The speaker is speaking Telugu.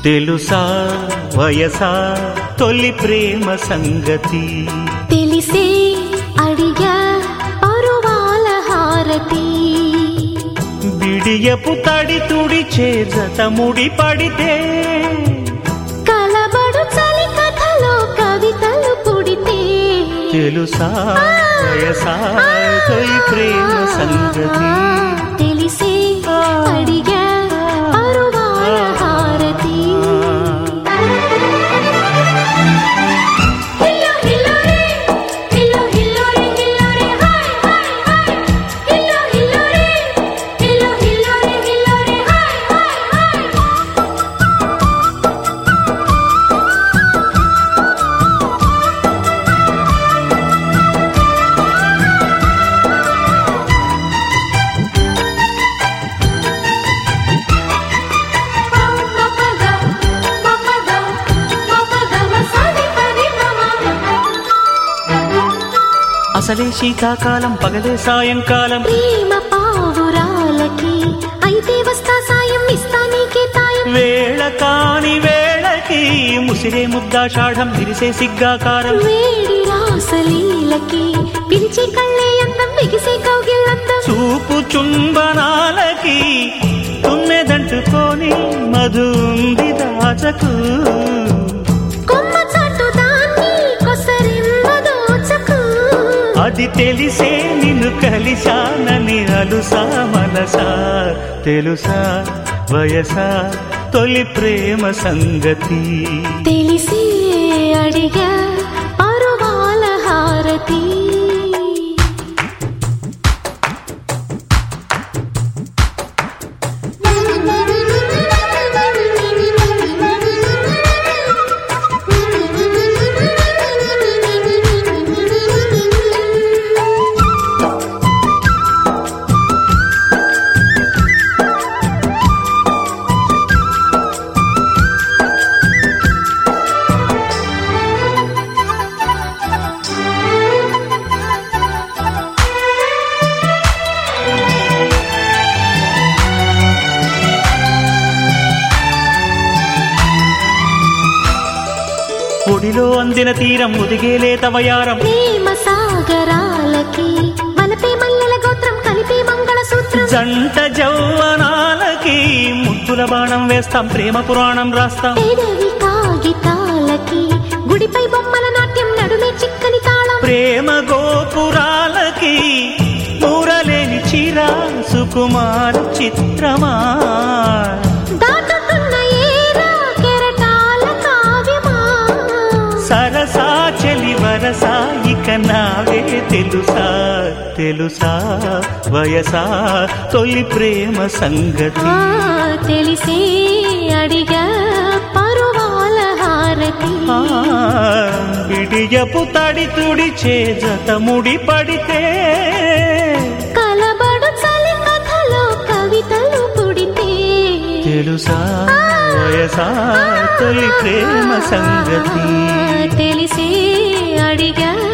తెలుసా వయసా తొలి ప్రేమ సంగతి తెలిసే అడిగా పరువాల హారతి బిడియపు తడి తుడి చేజత ముడి పడితే కలబడు చలి కథలో కవితలు పుడితే తెలుసా వయసా తొలి ప్రేమ సంగతి తెలిసే అడిగా పరువాల హారతి హిల్లో హిల్లో రే హిల్లో హిల్లో రే హిల్లో రే హాయ్ హాయ్ హాయ్ హిల్లో హిల్లో రే హిల్లో హిల్లో రే హిల్లో రే హాయ్ హాయ్ హాయ్ అసలే శీతాకాలం పగలే సాయంకాలం ప్రేమ పావురాలకి అయితే వస్తా సాయం ఇస్తా నీకే తాయం వేళ కాని వేళకి ముసిరే ముద్దాషాఢం విరిసే సిగ్గాకారం వేడి రాసలీలకి పిలిచే కళ్ళే అందం బిగిసే కౌగిళ్ళందం చూపు చుంబనాలకి తుమ్మెదంటుకొని మధు ఉంది దాచకు కొమ్మ చాటు దాన్ని కొసరిమ్మ దోచకు అది తెలిసే నిన్ను కలిశానని అలుసా మనసా తెలుసా వయసా తొలి ప్రేమ సంగతి తెలిసే అడిగా పరువాల హారతి ఒడిలో అందిన తీరం ఒదిగేలే తవయారం ప్రేమ సాగరాలకి వలపే మల్లెల గోత్రం కలిపే మంగళ సూత్రం జంట జౌవనాలకి ముద్దుల బాణం వేస్తాం ప్రేమ పురాణం రాస్తాం పెదవి కాగితాలకి గుడిపై బొమ్మల నాట్యం నడుమే చిక్కని తాళం ప్రేమ గోపురాలకి మూరలేని చిరా సుకుమార చిత్రమా దాటుతున్న ఏరా కెరటాల కావ్యమా సరసా చెలి వరసా ఇక నావే తెలుసా తెలుసా వయసా తొలి ప్రేమ సంగతి ఆ, తెలిసే అడిగా పరువాల హారతి ఆ, బిడియపు తడి తుడి చేజత ముడి పడితే కలబడు చలి కథలో కవితలు పుడితే తెలుసా వయసా తొలి ప్రేమ సంగతి తెలిసే అడిగా